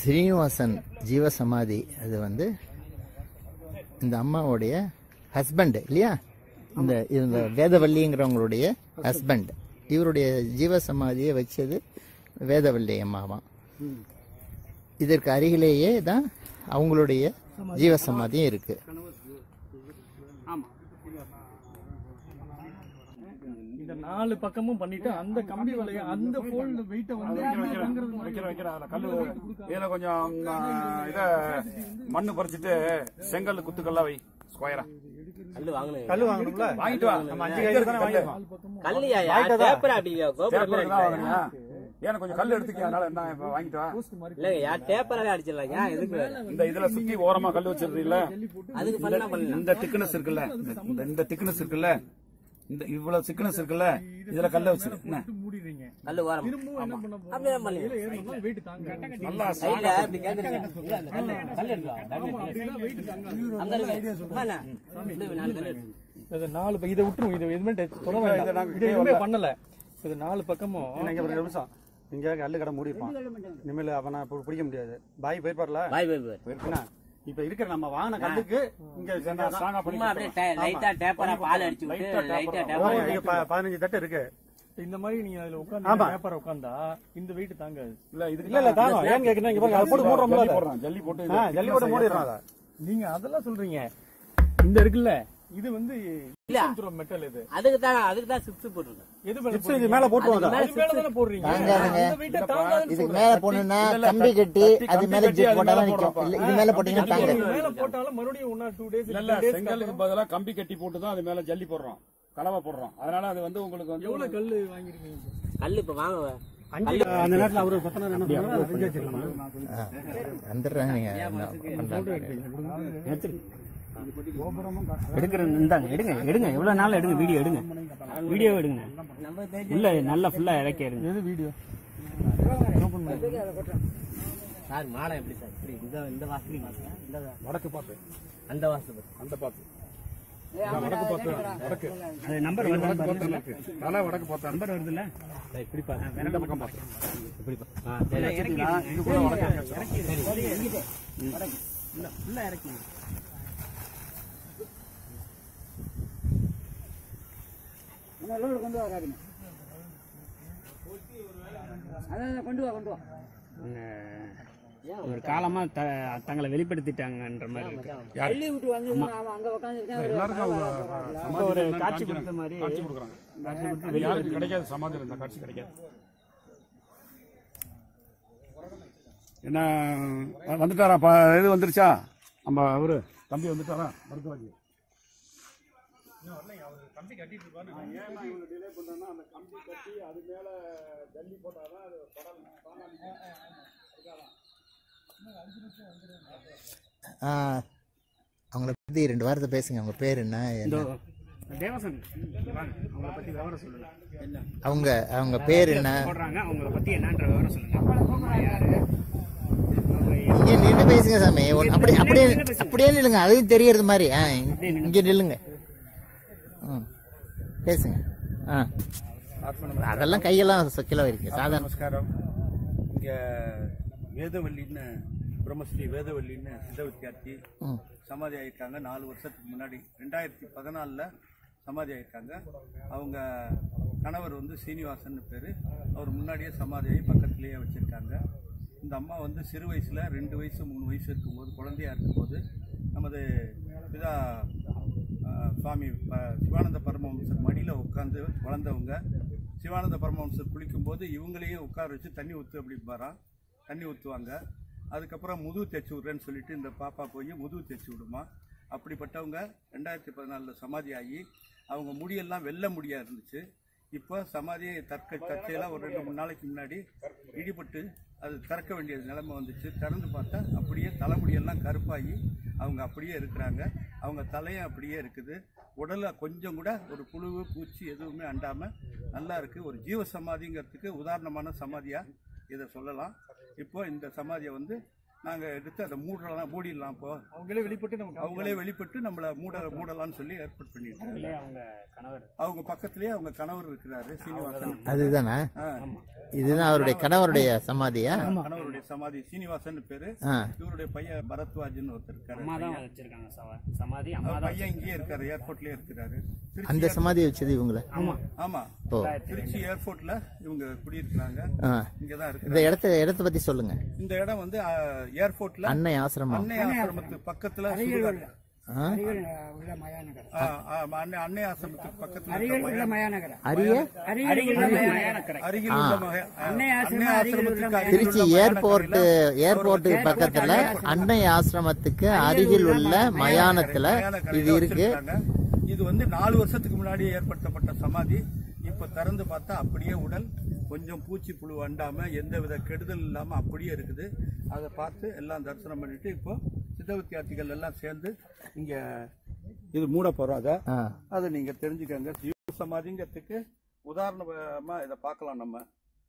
ஸ்ரீனிவாசன் ஜீவசமாதி அது வந்து இந்த அம்மாவுடைய ஹஸ்பண்ட் இல்லையா இந்த இந்த வேதவல்லிங்கிறவங்களுடைய ஹஸ்பண்ட் இவருடைய ஜீவசமாதியை வச்சது வேதவல்லி அம்மாவாம் இதற்கு அருகிலேயே தான் அவங்களுடைய ஜீவசமாதியும் இருக்கு இந்த நாலு பக்கமும் பண்ணிட்டு அந்த கம்பி வலைய அந்த ஃபோல்டு வெயிட்ட வந்து தங்குறது மாதிரி வைக்கிற வைக்கிற அதுல கல்லு இதுல கொஞ்சம் ஆ, இத மண்ணு பறிச்சுட்டு செங்கல் குத்துக்கல்லா வை ஸ்கொயரா கல்லு வாங்கணும் கல்லு வாங்கணும்ல வாங்கிட்டு வா நம்ம அஞ்சு கை தானே வாங்கிருக்கோம் கல்லையா டேப்பர் அப்படி கோபுரம் தேப்பர் தான் வாங்குறீங்க ஏன்னா கொஞ்சம் கல் எடுத்துக்க அதனால என்ன இப்ப வாங்கிட்டு வா இல்லங்க யா டேப்பராவே அடிச்சிடலாம் ஏன் எதுக்கு இந்த இதுல சுத்தி ஓரமா கல் வச்சிருக்கீல்ல அதுக்கு பண்ணா பண்ணலாம் இந்த திக்னஸ் இருக்குல்ல இந்த- இந்த இந்த திக்னஸ் இருக்குல்ல இந்த இவ்வளவு திக்னஸ் இருக்குல்ல இதுல கல்ல வச்சிரு என்ன மூடிடுறீங்க கல்லு ஓரம் திரும்பவும் என்ன பண்ண போறோம் அப்படியே பண்ணி ஏறணும்னா வெயிட் தாங்க நல்லா சைடுல இப்படி கேக்குறீங்க இல்ல, அந்த கல்லு கல்லு எடுக்கலாம் வெயிட் தாங்க அந்த இருக்கு. அம்மாண்ணா, இந்த நாலு கல்லு இருக்கு. இது நாலு பக்கம் இதை விட்டுரும் இதை எதுவுமே டச் பண்ண இதை வேண்டாம் நாங்க இது எதுவுமே பண்ணல இது நாலு பக்கமும் இங்க ஒரு நிமிஷம் இங்க கல்லு கடை மூடிருப்பான் இனிமேல் அவனை பு- பிடிக்க முடியாது பாய் போயிருப்பார்ல பாய் பாய் பாய் என்ன இப்ப இருக்கிற நம்ம வாங்கின கல்லுக்கு இங்க சென்றாதான். ஸ்ட்ராங்கா பண்ணி சும்மா அப்படியே டே- லைட்டா டேப்பரா பால் அடிச்சு விட்டு லைட்டா டேப்பரா இங்க ப- பதினஞ்சு தட்டு இருக்கு இந்த மாதிரி நீங்க அதுல ஆமா. உட்காந்து பேப்பர் உட்காந்தா இந்த வெயிட் தாங்காது இல்ல இதுக்கு இல்ல இல்ல தாங்க ஏன் கேக்குறேன் இங்க பாருங்க அது போட்டு மூடுறோம்ல ஜல்லி அதை. போடுறான் ஜல்லி போட்டு ஆ, ஜல்லி போட்டு மூடிடுறோம் அதை நீங்க அதெல்லாம் சொல்றீங்க இந்த இருக்குல்ல இது வந்து மெட்டல் இது அதுக்கு தான் அதுக்கு தான் சிப்ஸ் போட்டுருக்கேன் எது மேல சிப்ஸ் இது மேல போட்டு அதுக்கு மேல அது மேல தானே போடுறீங்க தாங்காதுங்க. அந்த weight தாங்காதுன்னு இதுக்கு சொல்றேன். மேல போடணும்னா கம்பி கட்டி அது மேல கட்டி ஜிப் அது போட்டாலும் மேல நிக்கும் போடுறோம். இல்ல, இது மேல போட்டீங்கன்னா இது தாங்காது மேல போட்டாலும் மறுபடியும் ஒன்னா டூ டேஸ் இல்ல இல்ல செங்கலுக்கு பதிலா கம்பி கட்டி போட்டு தான் அது மேல ஜல்லி போடுறோம் கலவை போடுறோம் அதனால அது வந்து உங்களுக்கு வந்து எவ்வளவு கல்லு வாங்கிருக்கீங்க கல்லு இப்ப வாங்க அஞ்சு அந்த நேரத்துல அவரு பத்து நேரம் என்ன சொன்னாரு அதை செஞ்சு வச்சிடலாமா வந்துடுறாங்க நீங்க என்ன பண்றாங்க எடுக்கிற இந்தாங்க எடுங்க எடுங்க எவ்வளவு நாள் எடுங்க வீடியோ எடுங்க வீடியோ எடுங்க உள்ள நல்லா ஃபுல்லா இறக்கி எடுங்க எது வீடியோ சார் மாலை எப்படி சார் இப்படி இந்த இந்த வாசல் இந்த வடக்கு பார்த்து அந்த வாசல் அந்த பார்த்து வடக்கு பார்த்து வடக்கு அது நம்பர் வருது வடக்கு பார்த்து இருக்கு தலை வடக்கு பார்த்து நம்பர் வருதுல்ல இப்படி பாரு இந்த பக்கம் பார்த்து இப்படி பா. இது கூட வடக்கு ஃபுல்லா இறக்கி ஒரு காலமா த- தங்களை வெளிப்படுத்திட்டாங்கன்ற மாதிரி இருக்கு எல்லாருக்கும் இப்போ ஒரு காட்சி கொடுத்த மாதிரி காட்சி கொடுக்குறாங்க காட்சி கொடுத்து யாருக்கு கிடைக்காது சமாதி இந்த காட்சி கிடைக்காது என்ன வந்துட்டாரா ப- இது வந்துருச்சா நம்ம அவரு தம்பி வந்துட்டாரா மருத்துவாஜி ஆ, அவங்கள பத்தி ரெண்டு வாரத்தை பேசுங்க அவங்க பேர் என்ன இந்த என்ன? தேவசன் இங்க வாங்க அவங்கள பத்தி விவரம் சொல்லுங்க அவங்க அவங்க பேர் என்ன போடுறாங்க அவங்கள பத்தி என்னன்ற விவரம் சொல்லுங்க அவங்க யாரு அவங்க இங்க நின்று பேசுங்க சாமி ஒன்- அப்படியே அப்படியே அப்படியே நில்லுங்க அதையும் தெரியறது மாதிரி ஆ, இங்க நில்லுங்க ம், பேசுங்க ஆ அதெல்லாம் கையெல்லாம் சொக்கில இருக்கு சாதாரண நமஸ்காரம் இங்க வேதவல்லின்னு பிரம்மஸ்ரீ வேதவல்லின்னு சித்த வித்தியார்த்தி ம். சமாதி ஆயிருக்காங்க நாலு வருஷத்துக்கு முன்னாடி ரெண்டாயிரத்தி பதினாலில் சமாதி ஆயிருக்காங்க அவங்க கணவர் வந்து சீனிவாசன் பேர் அவர் முன்னாடியே சமாதி ஆகி பக்கத்துலேயே வச்சுருக்காங்க இந்த அம்மா வந்து சிறு வயசில் ரெண்டு வயசு மூணு வயசு இருக்கும்போது குழந்தையா இருக்கும்போது நமது பிதா ஆஹ், சுவாமி ப- சிவானந்த பரமஹம்சர் மடியில் உட்காந்து வளர்ந்தவங்க சிவானந்த பரமஹம்சர் குளிக்கும்போது இவங்களையும் உட்கார வச்சு தண்ணி ஊற்று அப்படிம்பாராம் தண்ணி ஊற்றுவாங்க அதுக்கப்புறம் முதுகு தேய்ச்சி விட்றேன்னு சொல்லிட்டு இந்த பாப்பா போய் முதுகு தேய்ச்சி விடுமா அப்படிப்பட்டவங்க ரெண்டாயிரத்தி பதினாலில் சமாதி ஆகி அவங்க முடியெல்லாம் வெள்ள முடியா இருந்துச்சு இப்போ சமாதியை தற்க தற்செயலாக ஒரு ரெண்டு மூணு நாளைக்கு முன்னாடி இடிபட்டு அது திறக்க வேண்டிய நிலைமை வந்துச்சு திறந்து பார்த்தா அப்படியே தலைமுடியெல்லாம் கருப்பாகி அவங்க அப்படியே இருக்கிறாங்க அவங்க தலையும் அப்படியே இருக்குது உடலில் கொஞ்சம் கூட ஒரு புழுவு பூச்சி எதுவுமே அண்டாமல் நல்லா இருக்குது ஒரு ஜீவ சமாதிங்கிறதுக்கு உதாரணமான சமாதியாக இதை சொல்லலாம் இப்போ இந்த சமாதியை வந்து நாங்க எடுத்து அதை மூடலாம் மூடிடலாம் இப்போ அவங்களே வெளிப்பட்டு நமக்கு அவங்களே வெளிப்பட்டு நம்மள மூட மூடலாம்னு சொல்லி ஏற்பாடு பண்ணிட்டாங்க அவங்க கணவர் அவங்க பக்கத்துலயே அவங்க கணவர் இருக்கிறாரு சீனிவாசன் அதுதானா ஆ, இதுதான் அவருடைய கணவருடைய சமாதியா கணவருடைய சமாதி சீனிவாசன் பேரு ஆ இவருடைய பையன் பரத்வாஜ்னு ஒருத்தர் இருக்காரு அம்மா தான் வச்சிருக்காங்க சவ- சமாதி அம்மா அவர் தான் பையன் இங்கேயே இருக்காரு ஏர்போர்ட்லயே இருக்கிறாரு திருச்சி அந்த சமாதியை வச்சது இவங்கள ஆமா ஆமா ஓ திருச்சி ஏர்போர்ட்ல இவங்க குடியிருக்கிறாங்க ஆ இங்கதான் இந்த இருக்கிறாங்க இடத்த இடத்த பத்தி சொல்லுங்க இந்த இடம் வந்து அஹ், ஏர்போர்ட்ல அன்னை ஆசிரமம் அன்னை ஆசிரமத்துக்கு பக்கத்துல சுடுகாடு. ஆ? ஆ, ஆ, அன்னை அன்னை ஆசிரமத்துக்கு பக்கத்துல இருக்க மயான- அரிய அருகில் உள்ள மக- அன்னை ஆசிரமத்துக்கு அருகில் திருச்சி உள்ள மயான ஏர்போர்ட் கரையில ஏர்போர்ட்டுக்கு பக்கத்துல அன்னை ஆசிரமத்துக்கு அருகில் உள்ள மயானத்துல மயான இது கரையில இருக்கு வச்சிருக்காங்க. இது வந்து நாலு வருஷத்துக்கு முன்னாடி ஏற்படுத்தப்பட்ட சமாதி இப்ப திறந்து பார்த்தா அப்படியே உடல் கொஞ்சம் பூச்சி புழு அண்டாம எந்த வித கெடுதல் இல்லாம அப்படியே இருக்குது அதை பார்த்து எல்லாம் தரிசனம் பண்ணிட்டு இப்போ சித்த வித்தியார்த்திகள் எல்லாம் சேர்ந்து இங்க இது மூட போறோம் அதை ஆ. அதை நீங்க தெரிஞ்சுக்கங்க ஜீவ சமாதிங்கிறதுக்கு உதாரணமா இதை பார்க்கலாம் நம்ம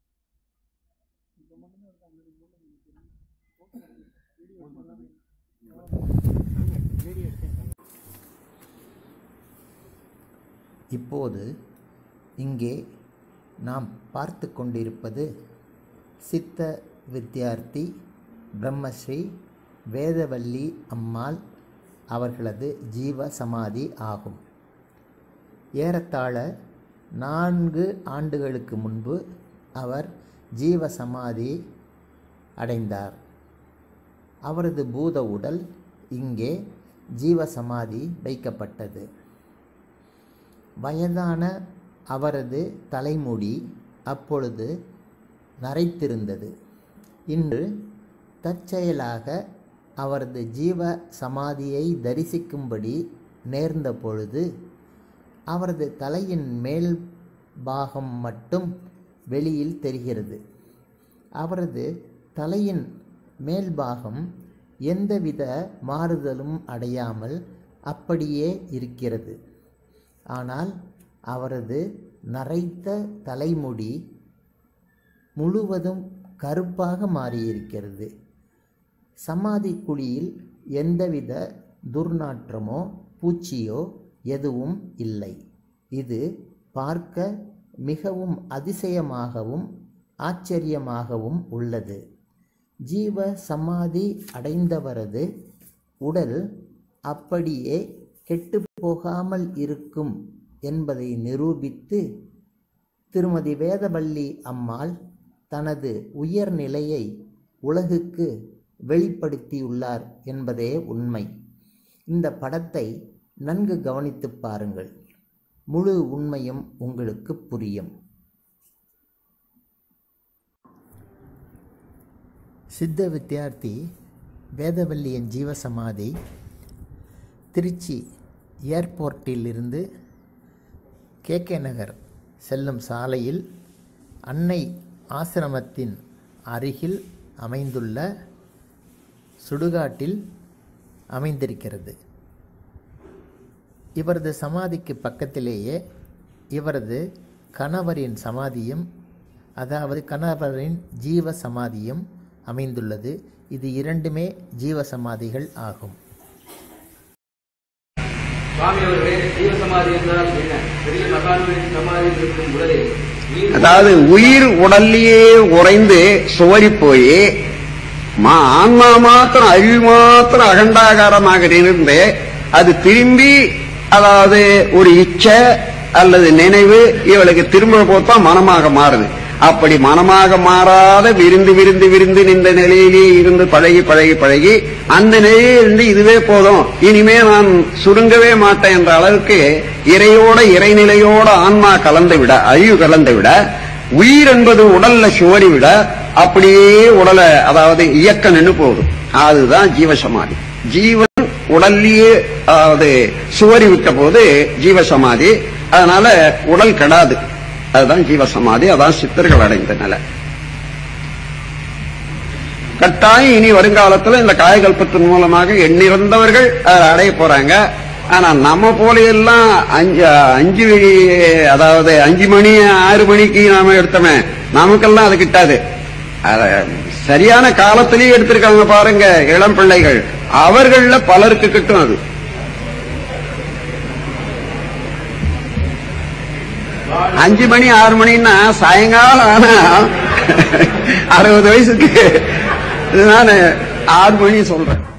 இப்போது இங்கே நாம் பார்த்து கொண்டிருப்பது சித்த வித்தியார்த்தி பிரம்மஸ்ரீ வேதவல்லி அம்மாள் அவர்களது ஜீவ சமாதி ஆகும் ஏறத்தாழ நான்கு ஆண்டுகளுக்கு முன்பு அவர் ஜீவ சமாதி அடைந்தார் அவரது பூத உடல் இங்கே ஜீவ சமாதி வைக்கப்பட்டது வயதான அவரது தலைமுடி அப்பொழுது நரைத்திருந்தது இன்று தற்செயலாக அவரது ஜீவ சமாதியை தரிசிக்கும்படி நேர்ந்த பொழுது அவரது தலையின் மேல் பாகம் மட்டும் வெளியில் தெரிகிறது அவரது தலையின் மேல் பாகம் எந்தவித மாறுதலும் அடையாமல் அப்படியே இருக்கிறது ஆனால் அவரது நரைத்த தலைமுடி முழுவதும் கருப்பாக மாறியிருக்கிறது சமாதி குழியில் எந்தவித துர்நாற்றமோ பூச்சியோ எதுவும் இல்லை இது பார்க்க மிகவும் அதிசயமாகவும் ஆச்சரியமாகவும் உள்ளது ஜீவ சமாதி அடைந்தவரது உடல் அப்படியே கெட்டுப் போகாமல் இருக்கும் என்பதை நிரூபித்து திருமதி வேதவல்லி அம்மாள் தனது உயர்நிலையை உலகுக்கு வெளிப்படுத்தியுள்ளார் என்பதே உண்மை இந்த படத்தை நன்கு கவனித்துப் பாருங்கள் முழு உண்மையும் உங்களுக்கு புரியும் சித்த வித்தியார்த்தி வேதவல்லியின் ஜீவசமாதி திருச்சி ஏர்போர்ட்டிலிருந்து கே கே நகர் செல்லும் சாலையில் அன்னை ஆசிரமத்தின் அருகில் அமைந்துள்ள சுடுகாட்டில் அமைந்திருக்கிறது இவரது சமாதிக்கு பக்கத்திலேயே இவரது கணவரின் சமாதியும் அதாவது கணவரின் ஜீவ சமாதியும் அமைந்துள்ளது இது இரண்டுமே ஜீவ சமாதிகள் ஆகும் சுவாமி அவர்களே ஜீவ சமாதி என்றால் என்ன பெரிய மகான்களின் சமாதியில் இருக்கும் உடலில் நீர் அதாவது உயிர் உடல்லையே உறைந்து சுவரி போய் மா- ஆன்மா மாத்திரம் அழிவு மாத்திரம் அகண்டாகாரமாக இருந்து அது திரும்பி அதாவது ஒரு இச்சை அல்லது நினைவு இவளுக்கு திரும்ப போத்தா மனமாக மாறுது அப்படி மனமாக மாறாத விருந்து விருந்து விருந்து நின்ற நிலையிலே இருந்து பழகி பழகி பழகி அந்த நிலையிலே இருந்து இதுவே போதும் இனிமே நான் சுருங்கவே மாட்டேன் என்ற அளவுக்கு இறையோட இறைநிலையோட ஆன்மா கலந்து விட அழிவு கலந்து விட உயிர் என்பது உடல்ல சுவரி விட அப்படியே உடலை அதாவது இயக்க நின்று போகுது அதுதான் ஜீவசமாதி ஜீவன் உடல்லையே அதாவது சுவரி விட்ட போது ஜீவசமாதி அதனால உடல் கெடாது அதுதான் ஜீவசமாதி அதான் சித்தர்கள் அடைந்த நிலை கட்டாயம் இனி வருங்காலத்துல இந்த காயகல்பத்தின் மூலமாக எண்ணிறந்தவர்கள் அதை அடைய போறாங்க ஆனா நம்ம போல எல்லாம் அஞ்சு அஞ்சு அதாவது அஞ்சு மணி ஆறு மணிக்கு நாம எடுத்தோமே நமக்கெல்லாம் அது கிட்டாது அத சரியான காலத்திலேயே எடுத்திருக்காங்க பாருங்க இளம் பிள்ளைகள் அவர்கள பலருக்கு கிட்டும் அது அஞ்சு மணி ஆறு மணின்னா சாயங்காலம் ஆனா அறுபது வயசுக்கு நான் ஆறு மணி சொல்றேன்